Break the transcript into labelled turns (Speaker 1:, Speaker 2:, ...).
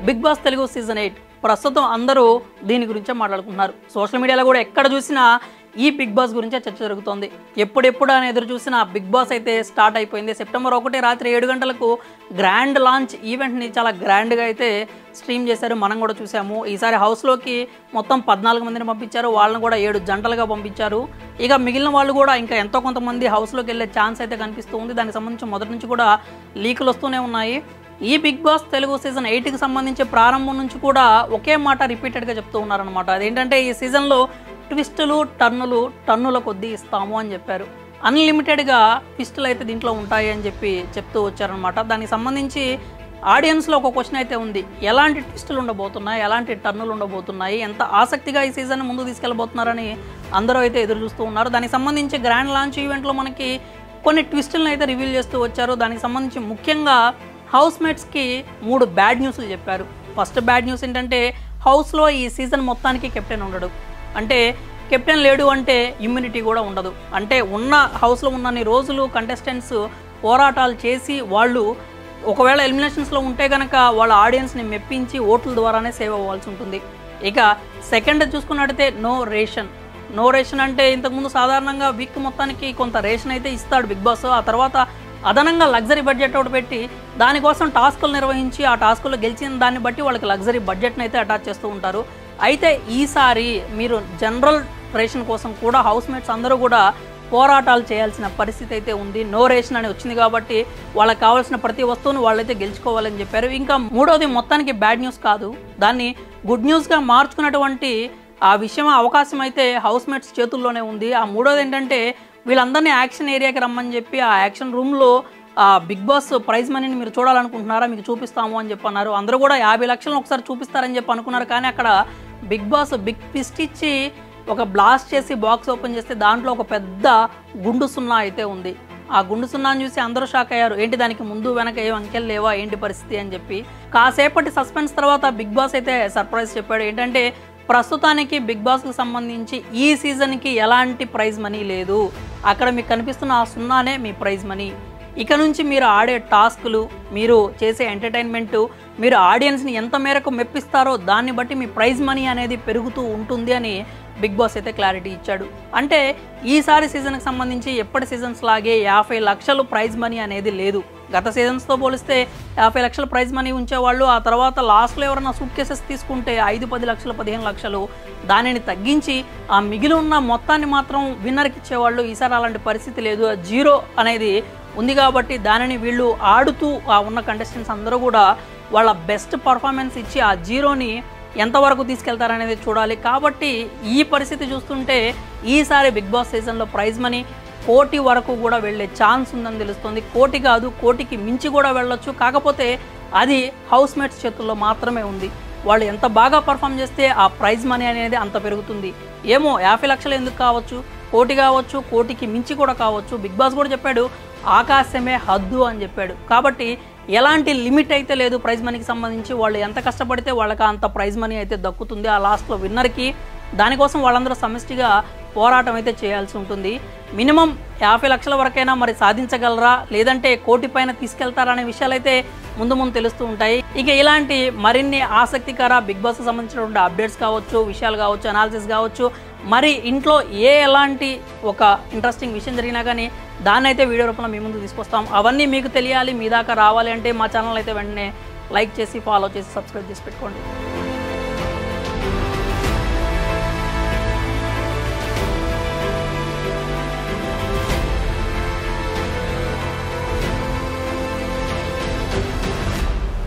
Speaker 1: big Boss Telugu season eight ప్రస్తుతం అందరూ దీని గురించే మాట్లాడుకుంటున్నారు సోషల్ మీడియాలో కూడా ఎక్కడ చూసినా ఈ బిగ్ బాస్ గురించే చర్చ జరుగుతోంది ఎప్పుడెప్పుడు అని ఎదురు చూసిన బిగ్ బాస్ అయితే స్టార్ట్ అయిపోయింది సెప్టెంబర్ ఒకటి రాత్రి ఏడు గంటలకు గ్రాండ్ లాంచ్ ఈవెంట్ని చాలా గ్రాండ్గా అయితే స్ట్రీమ్ చేశారు మనం కూడా చూసాము ఈసారి హౌస్లోకి మొత్తం పద్నాలుగు మందిని పంపించారు వాళ్ళని కూడా ఏడు జంటలుగా పంపించారు ఇక మిగిలిన వాళ్ళు కూడా ఇంకా ఎంతో కొంతమంది హౌస్లోకి వెళ్ళే ఛాన్స్ అయితే కనిపిస్తూ ఉంది దానికి సంబంధించి మొదటి నుంచి కూడా లీకులు వస్తూనే ఉన్నాయి ఈ బిగ్ బాస్ తెలుగు సీజన్ ఎయిట్కి సంబంధించి ప్రారంభం నుంచి కూడా ఒకే మాట రిపీటెడ్గా చెప్తూ ఉన్నారనమాట అదేంటంటే ఈ సీజన్లో ట్విస్టులు టర్నులు టన్నుల కొద్దీ ఇస్తాము అని చెప్పారు అన్లిమిటెడ్గా ట్విస్టులు అయితే దీంట్లో ఉంటాయి అని చెప్పి చెప్తూ వచ్చారనమాట దానికి సంబంధించి ఆడియన్స్లో ఒక క్వశ్చన్ అయితే ఉంది ఎలాంటి ట్విస్టులు ఉండబోతున్నాయి ఎలాంటి టర్నులు ఉండబోతున్నాయి ఎంత ఆసక్తిగా ఈ సీజన్ ముందు తీసుకెళ్ళబోతున్నారని అందరూ అయితే ఎదురు చూస్తూ ఉన్నారు దానికి సంబంధించి గ్రాండ్ లాంచ్ ఈవెంట్లో మనకి కొన్ని ట్విస్టులను అయితే రివీల్ చేస్తూ వచ్చారు దానికి సంబంధించి ముఖ్యంగా హౌస్ మేట్స్కి మూడు బ్యాడ్ న్యూస్లు చెప్పారు ఫస్ట్ బ్యాడ్ న్యూస్ ఏంటంటే హౌస్లో ఈ సీజన్ మొత్తానికి కెప్టెన్ ఉండడు అంటే కెప్టెన్ లేడు అంటే ఇమ్యూనిటీ కూడా ఉండదు అంటే ఉన్న హౌస్లో ఉన్నన్ని రోజులు కంటెస్టెంట్స్ పోరాటాలు చేసి వాళ్ళు ఒకవేళ ఎలిమినేషన్స్లో ఉంటే కనుక వాళ్ళ ఆడియన్స్ని మెప్పించి ఓట్ల ద్వారానే సేవ్ అవ్వాల్సి ఉంటుంది ఇక సెకండ్ చూసుకున్నట్టయితే నో రేషన్ నో రేషన్ అంటే ఇంతకుముందు సాధారణంగా వీక్ మొత్తానికి కొంత రేషన్ అయితే ఇస్తాడు బిగ్ బాస్ ఆ తర్వాత అదనంగా లగ్జరీ బడ్జెట్ ఒకటి పెట్టి దానికోసం టాస్కులు నిర్వహించి ఆ టాస్కుల్లో గెలిచిన దాన్ని బట్టి వాళ్ళకి లగ్జరీ బడ్జెట్ని అయితే అటాచ్ చేస్తూ ఉంటారు అయితే ఈసారి మీరు జనరల్ రేషన్ కోసం కూడా హౌస్ మేట్స్ అందరూ కూడా పోరాటాలు చేయాల్సిన పరిస్థితి అయితే ఉంది నో రేషన్ అని వచ్చింది కాబట్టి వాళ్ళకి కావాల్సిన ప్రతి వస్తువును వాళ్ళైతే గెలుచుకోవాలని చెప్పారు ఇంకా మూడోది మొత్తానికి బ్యాడ్ న్యూస్ కాదు దాన్ని గుడ్ న్యూస్గా మార్చుకున్నటువంటి ఆ విషయం అవకాశం అయితే హౌస్ మేట్స్ చేతుల్లోనే ఉంది ఆ మూడోది ఏంటంటే వీళ్ళందరినీ యాక్షన్ ఏరియాకి రమ్మని చెప్పి ఆ యాక్షన్ రూమ్లో ఆ బిగ్ బాస్ ప్రైజ్ మనీని మీరు చూడాలనుకుంటున్నారా మీకు చూపిస్తాము అని చెప్పి అన్నారు అందరూ కూడా యాభై లక్షలను ఒకసారి చూపిస్తారని చెప్పి అనుకున్నారు కానీ అక్కడ బిగ్ బాస్ బిగ్ ట్విస్ట్ ఇచ్చి ఒక బ్లాస్ట్ చేసి బాక్స్ ఓపెన్ చేస్తే దాంట్లో ఒక పెద్ద గుండు సున్నా అయితే ఉంది ఆ గుండు సున్నాను చూసి అందరూ షాక్ అయ్యారు ఏంటి దానికి ముందు వెనక ఏం అంకెలు లేవా ఏంటి పరిస్థితి అని చెప్పి కాసేపటి సస్పెన్స్ తర్వాత బిగ్ బాస్ అయితే సర్ప్రైజ్ చెప్పాడు ఏంటంటే ప్రస్తుతానికి బిగ్ బాస్కి సంబంధించి ఈ సీజన్కి ఎలాంటి ప్రైజ్ మనీ లేదు అక్కడ మీకు కనిపిస్తున్న ఆ సున్నానే మీ ప్రైజ్ మనీ ఇక నుంచి మీరు ఆడే టాస్కులు మీరు చేసే ఎంటర్టైన్మెంట్ మీరు ఆడియన్స్ని ఎంత మేరకు మెప్పిస్తారో దాన్ని బట్టి మీ ప్రైజ్ మనీ అనేది పెరుగుతూ ఉంటుంది అని బిగ్ బాస్ అయితే క్లారిటీ ఇచ్చాడు అంటే ఈసారి సీజన్కి సంబంధించి ఎప్పటి సీజన్స్ లాగే యాభై లక్షలు ప్రైజ్ మనీ అనేది లేదు గత సీజన్స్తో పోలిస్తే యాభై లక్షల ప్రైజ్ మనీ ఉంచేవాళ్ళు ఆ తర్వాత లాస్ట్లో ఎవరైనా సూట్ కేసెస్ తీసుకుంటే ఐదు పది లక్షలు పదిహేను లక్షలు దానిని తగ్గించి ఆ మిగిలి ఉన్న మొత్తాన్ని మాత్రం విన్నర్కి ఇచ్చేవాళ్ళు ఈసారి అలాంటి పరిస్థితి లేదు ఆ జీరో అనేది ఉంది కాబట్టి దానిని వీళ్ళు ఆడుతూ ఆ ఉన్న కంటెస్టెంట్స్ అందరూ కూడా వాళ్ళ బెస్ట్ పర్ఫార్మెన్స్ ఇచ్చి ఆ జీరోని ఎంతవరకు తీసుకెళ్తారనేది చూడాలి కాబట్టి ఈ పరిస్థితి చూస్తుంటే ఈసారి బిగ్ బాస్ సీజన్లో ప్రైజ్ మనీ కోటి వరకు కూడా వెళ్ళే ఛాన్స్ ఉందని తెలుస్తుంది కోటి కాదు కోటికి మించి కూడా వెళ్ళొచ్చు కాకపోతే అది హౌస్ మేట్స్ చేతుల్లో మాత్రమే ఉంది వాళ్ళు ఎంత బాగా పర్ఫామ్ చేస్తే ఆ ప్రైజ్ మనీ అనేది అంత పెరుగుతుంది ఏమో యాభై లక్షలు ఎందుకు కావచ్చు కోటి కావచ్చు కోటికి మించి కూడా కావచ్చు బిగ్ బాస్ కూడా చెప్పాడు ఆకాశమే హద్దు అని చెప్పాడు కాబట్టి ఎలాంటి లిమిట్ అయితే లేదు ప్రైజ్ మనీకి సంబంధించి వాళ్ళు ఎంత కష్టపడితే వాళ్ళకి అంత ప్రైజ్ మనీ అయితే దక్కుతుంది ఆ లాస్ట్లో విన్నర్కి దానికోసం వాళ్ళందరూ సమిష్టిగా పోరాటం అయితే చేయాల్సి ఉంటుంది మినిమం యాభై లక్షల వరకైనా మరి సాధించగలరా లేదంటే కోటి పైన తీసుకెళ్తారా అనే విషయాలు అయితే ముందు ముందు తెలుస్తూ ఉంటాయి ఇక ఇలాంటి మరిన్ని ఆసక్తికర బిగ్ బాస్కి సంబంధించినటువంటి అప్డేట్స్ కావచ్చు విషయాలు కావచ్చు అనాలిసిస్ కావచ్చు మరి ఇంట్లో ఏ ఎలాంటి ఒక ఇంట్రెస్టింగ్ విషయం జరిగినా కానీ దాన్ని అయితే వీడియో రూపంలో మీ ముందు తీసుకొస్తాం అవన్నీ మీకు తెలియాలి మీ దాకా రావాలి అంటే మా ఛానల్ అయితే వెంటనే లైక్ చేసి ఫాలో చేసి సబ్స్క్రైబ్ చేసి పెట్టుకోండి